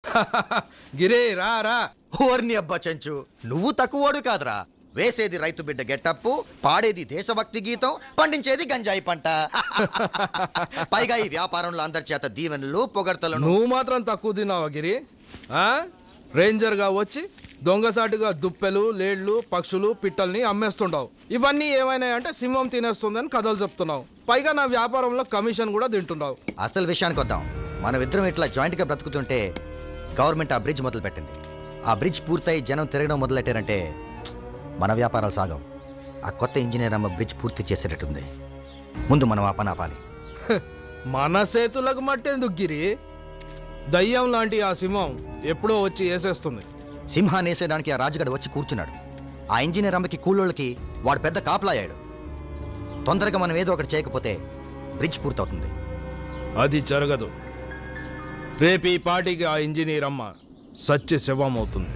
గిరి రా రా ఓర్ని అబ్బా చెంచు నువ్వు తక్కువోడు కాదురా వేసేది రైతు బిడ్డ గెట్టప్పు పాడేది దేశభక్తి గీతం పండించేది గంజాయి పంట పైగా ఈ వ్యాపారంలో అందరి చేత దీవెనలు పొగడ్తలను నువ్వు మాత్రం తక్కువ తిన్నావా గిరి ఆ? రేంజర్గా వచ్చి దొంగసాటుగా దుప్పెలు లేళ్లు పక్షులు పిట్టల్ని అమ్మేస్తుంటావు ఇవన్నీ ఏమైనా అంటే సింహం తినేస్తుందని కథలు చెప్తున్నావు పైగా నా వ్యాపారంలో కమిషన్ కూడా తింటున్నావు అసలు విషయానికి వద్దాం మనం ఇద్దరం ఇట్లా జాయింట్గా బ్రతుకుతుంటే గవర్నమెంట్ ఆ బ్రిడ్జ్ మొదలు పెట్టింది ఆ బ్రిడ్జ్ పూర్తయి జనం తిరగడం మొదలెట్టారంటే మన వ్యాపారాలు సాగం ఆ కొత్త ఇంజనీర్ అమ్మ బ్రిడ్జ్ పూర్తి చేసేటట్టుంది ముందు మనం ఆ పని ఆపాలి హ, మన చేతులకు మట్టేందుకు గిరి దయ్యం లాంటి ఆ సింహం ఎప్పుడో వచ్చి వేసేస్తుంది సింహాన్ని వేసేయడానికి ఆ రాజుగాడు వచ్చి కూర్చున్నాడు ఆ ఇంజనీర్ అమ్మకి కూలోళ్ళకి వాడు పెద్ద కాపలాయాడు తొందరగా మనం ఏదో ఒకటి చేయకపోతే బ్రిడ్జ్ పూర్తవుతుంది అది జరగదు రేపు ఈ పార్టీకి ఆ ఇంజనీర్ అమ్మ సత్య శవం అవుతుంది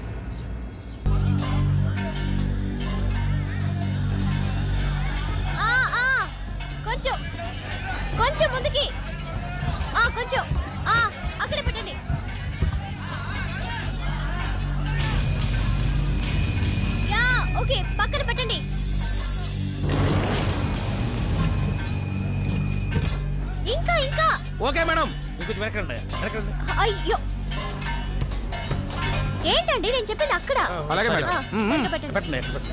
ఆ, ఆ, కొంచెం కొంచెం ముందుకి ఆ కొంచెం ఆ అక్కడే పెట్టండి యా ఓకే పక్కన పెట్టండి ఇంకా ఇంకా ఓకే మేడం ఇంకొంచెం వెనకండి వెనకండి అయ్యో ఏంటండి నేను చెప్పింది అక్కడ అలాగే మేడం. ఆ, సరిగ్గా పెట్టండి పెట్టండి ఎక్కడ పెట్టండి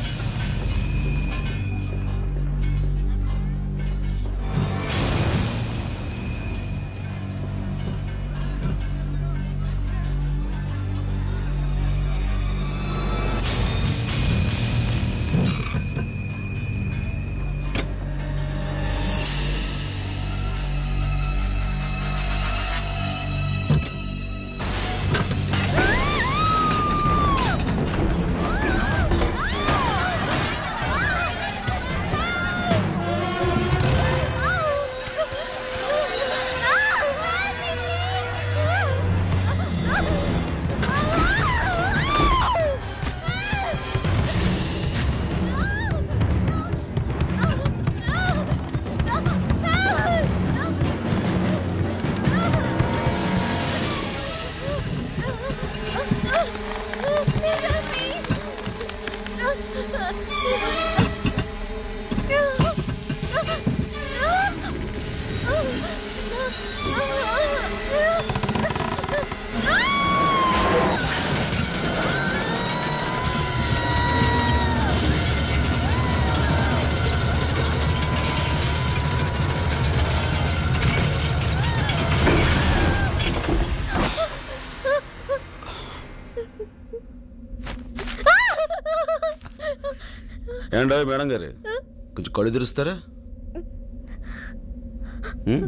ఏంటో మేడం గారు కొంచెం కళ్ళు తెరుస్తారా ఉం?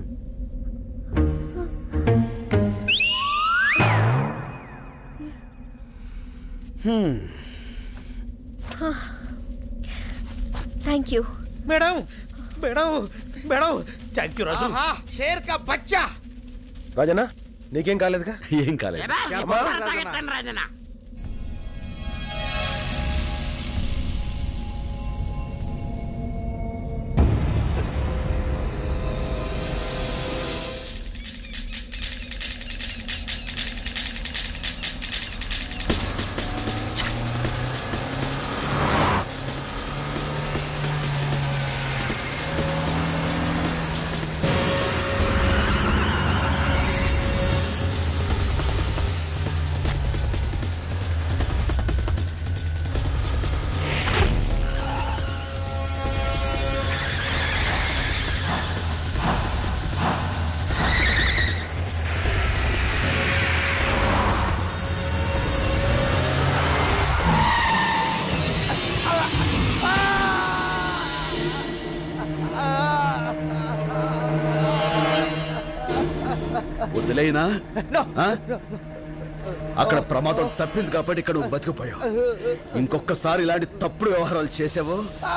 Thank you madam madam madam thank you Raju షేర్ కా బచ్చా రాజనా నీకేం కాలేదుగా ఏం కాలేదు వదిలేనా ఆ? అక్కడ ప్రమాదం తప్పింది కాబట్టి ఇక్కడ నువ్వు బతికిపోయావు ఇంకొకసారి ఇలాంటి తప్పుడు వ్యవహారాలు చేసావో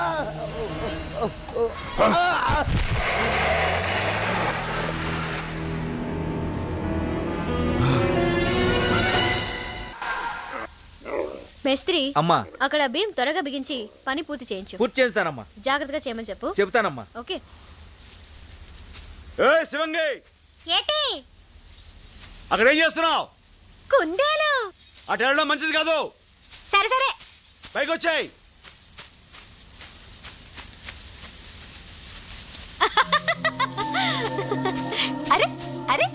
మేస్త్రి అమ్మా అక్కడ భీమ్ త్వరగా బిగించి పని పూర్తి చేయించు పూర్తి చేస్తానమ్మా జాగ్రత్తగా చేయమని చెప్పు చెప్తానమ్మా ఓకే ఏ శివంగి ఏటి అక్కడ ఏం చేస్తున్నావు కుందేలు అటు వెళ్ళడం మంచిది కాదు సరే సరే పైకి వచ్చాయి అరే అరే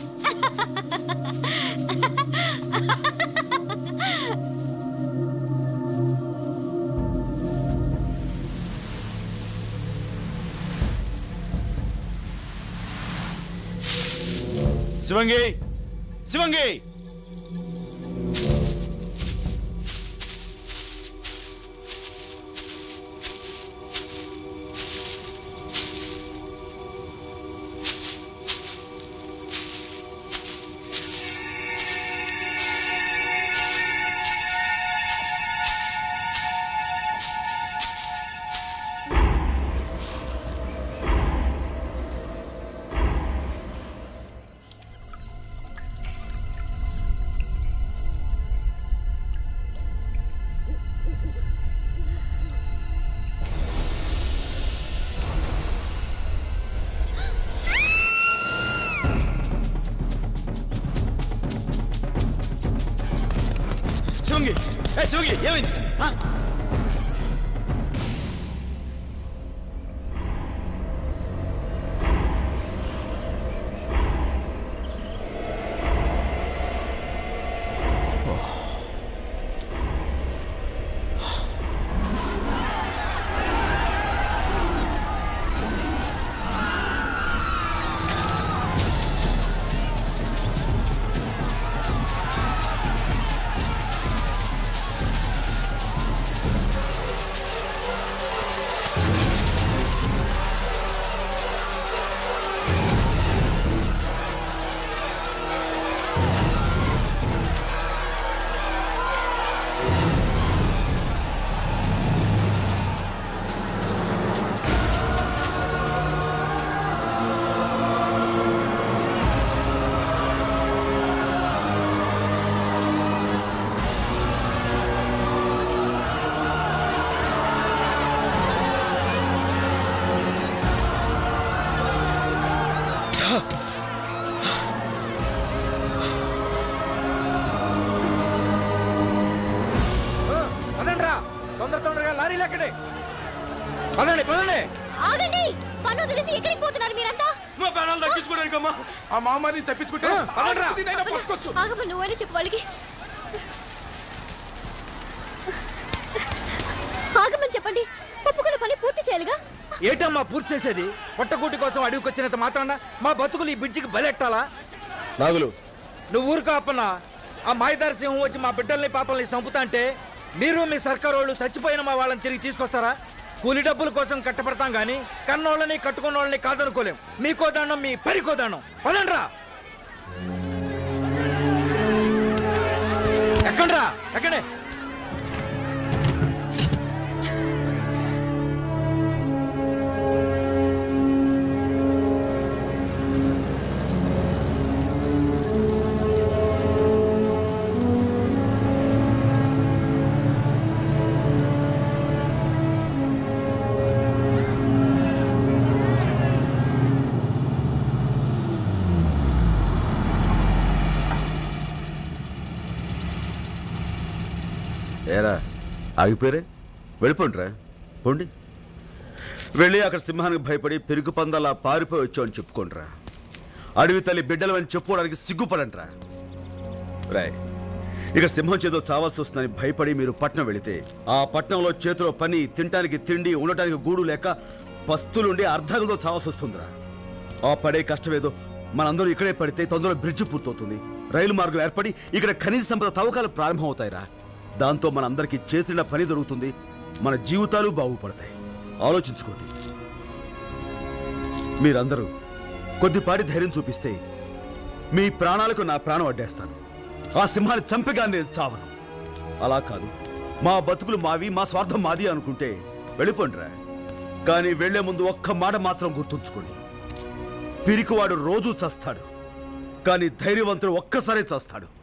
శివంగి శివంగి శివంగి ఏ శివంగి ఏమైంది ఆ? పదండి రా తొందర తొందరగా లారీలు ఎక్కండి పదండి పదండి ఆగండి పన్ను తెలిసి ఎక్కడికి పోతున్నారు మీరంతా మా ప్రాణాలు దక్కించుకోవడానికమ్మా ఆ మామాని తప్పించుకుంటే పదండి రా పట్టుకోవచ్చు ఆగమ్మ నువ్వని చెప్పు వాళ్ళకి ఆగమని చెప్పండి ఒప్పుకున్న పని పూర్తి చేయాలిగా ఏటమ్మా పూర్తి చేసేది పొట్టకూటి కోసం అడవికి వచ్చినంత మాత్రాన మా బతుకులు ఈ బ్రిడ్జికి బలెట్టాలా నాగులు నువ్వు ఊరుకో అప్పన్నా ఆ మాయదారి సింహం వచ్చి మా బిడ్డల్ని పాపల్ని చంపుతా అంటే మీరు మీ సర్కారు వాళ్ళు చచ్చిపోయిన మా వాళ్ళని తిరిగి తీసుకొస్తారా కూలి డబ్బుల కోసం కట్టపడతాం గాని కన్నోళ్ళని కట్టుకున్న వాళ్ళని కాదనుకోలేం మీకో దండం మీ పరికో దండం పదండ్రా ఎక్కండ్రా ఎక్కడే ఏరా ఆగిపోయారే వెళ్ళిపోండిరా పోండి వెళ్ళి అక్కడ సింహానికి భయపడి పెరుగు పందలా పారిపోయి వచ్చామని చెప్పుకోండిరా అడవి తల్లి బిడ్డలు అని చెప్పుకోవడానికి సిగ్గుపడండిరా రాయ్ ఇక సింహం చేతో చావాల్సి వస్తుందని భయపడి మీరు పట్నం వెళితే ఆ పట్నంలో చేతిలో పని తినటానికి తిండి ఉండటానికి గూడు లేక పస్తులుండి అర్ధగలతో చావాల్సి వస్తుందిరా ఆ పడే కష్టమేదో మనందరూ ఇక్కడే పడితే తొందరలో బ్రిడ్జ్ పూర్తవుతుంది రైలు మార్గం ఏర్పడి ఇక్కడ ఖనిజ సంపద తవ్వకాలు ప్రారంభమవుతాయిరా దాంతో మనందరికీ చేతిన పని దొరుకుతుంది మన జీవితాలు బాగుపడతాయి ఆలోచించుకోండి మీరందరూ కొద్దిపాటి ధైర్యం చూపిస్తే మీ ప్రాణాలకు నా ప్రాణం అడ్డేస్తాను ఆ సింహాన్ని చంపగా నేను చావను అలా కాదు మా బతుకులు మావి మా స్వార్థం మాది అనుకుంటే వెళ్ళిపోండిరా కానీ వెళ్లే ముందు ఒక్క మాట మాత్రం గుర్తుంచుకోండి పిరికివాడు రోజూ చస్తాడు కానీ ధైర్యవంతుడు ఒక్కసారే చస్తాడు